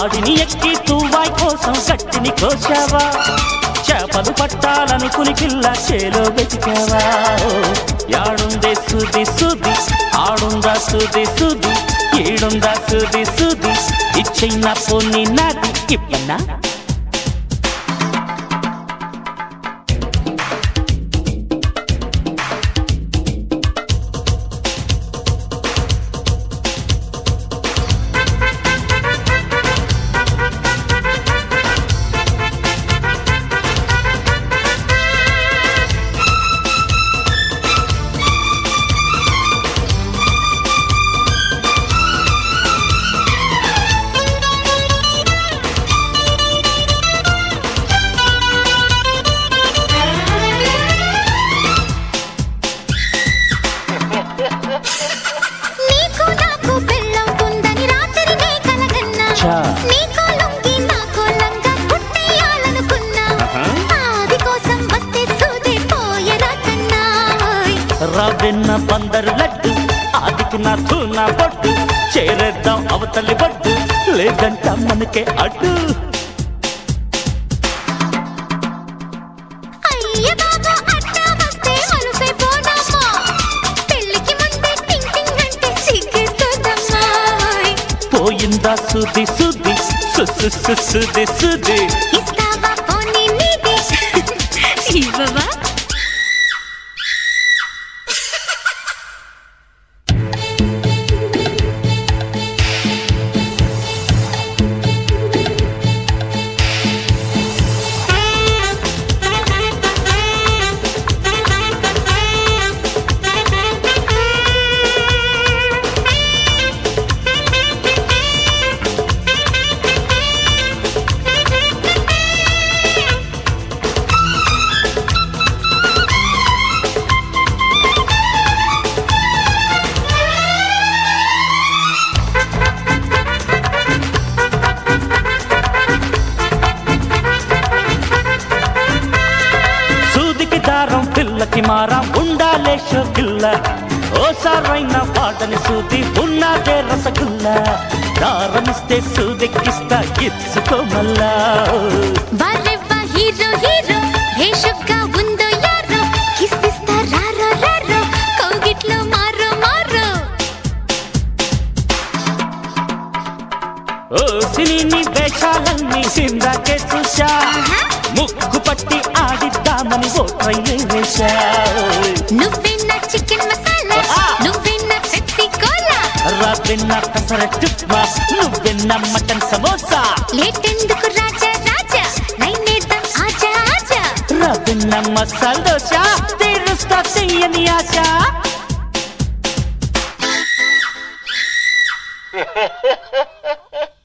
మాడిని ఎక్కి తూవాయి కోసం గట్టిని కోసావా చేపలు పట్టాలనుకుని పిల్ల చేలో వెతికావా ఓ, యాడుందే సుది సుది ఆడుందా సుది సుది ఈడుందా సుది సుది ఇచ్చైన పొన్ని నాది ఇప్పన్నా నీకు నాకు పెళ్ళవుతుందని రాత్రి నే కలగన్నా చా. నీకో లుంగి నాకో లంగా కుట్టేయాలనుకున్నా ఆహా. ఆది కోసం వస్తే సూదే పోయరా కన్నా ఓయ్. రవెన్న బందరు లడ్డు ఆదికి నా తూనా బొట్టు చేరేద్దాం అవతలి బొట్టు లేదంట మనకే అడ్డు అయ్య బాబా అట్టా వస్తే అలుసే పోనమ్మా పెళ్ళికి ముందే టింగ్ టింగ్ అంటే సిగ్గేస్తుందమ్మా ఓయ్. పోయిందా సుది సుది సుసు సుది సుది ఇస్తావా పోనీ నీది ఇవ్వవా సూదికి దారం పిల్లకి మారం ఉండాలే షోకిల్ల ఓసారైనా వాడని సూది ఉన్నదే రసగుల్ల దారమిస్తే సూదెక్కిస్తా ఇచ్చుకోమల్లా బాలెవ్వ హీరో హీరో భేషుగ్గా ఉందో యారో కిస్సిస్తా రారో రారో కౌగిట్లో మారో మారో ఓ సినీ వేషాలన్నీ సిందాకే చూశా ఆహా. ముక్కు పట్టి ఆడిద్దామని ఓ ట్రై వేశా నువ్వెన్న చికెన్ మసాలా ఆ. నువ్వెన్న పెప్సీ కోలా రవ్వెన్న పెసరట్టుప్మా నువ్వెన్న మటన్ సమోసా లేటెందుకు రాజా రాజా నైనేద్దాం ఆజా ఆజా రవ్వెన్న మసాలా దోశ తీరుస్తా తీయని ఆశ ha ha ha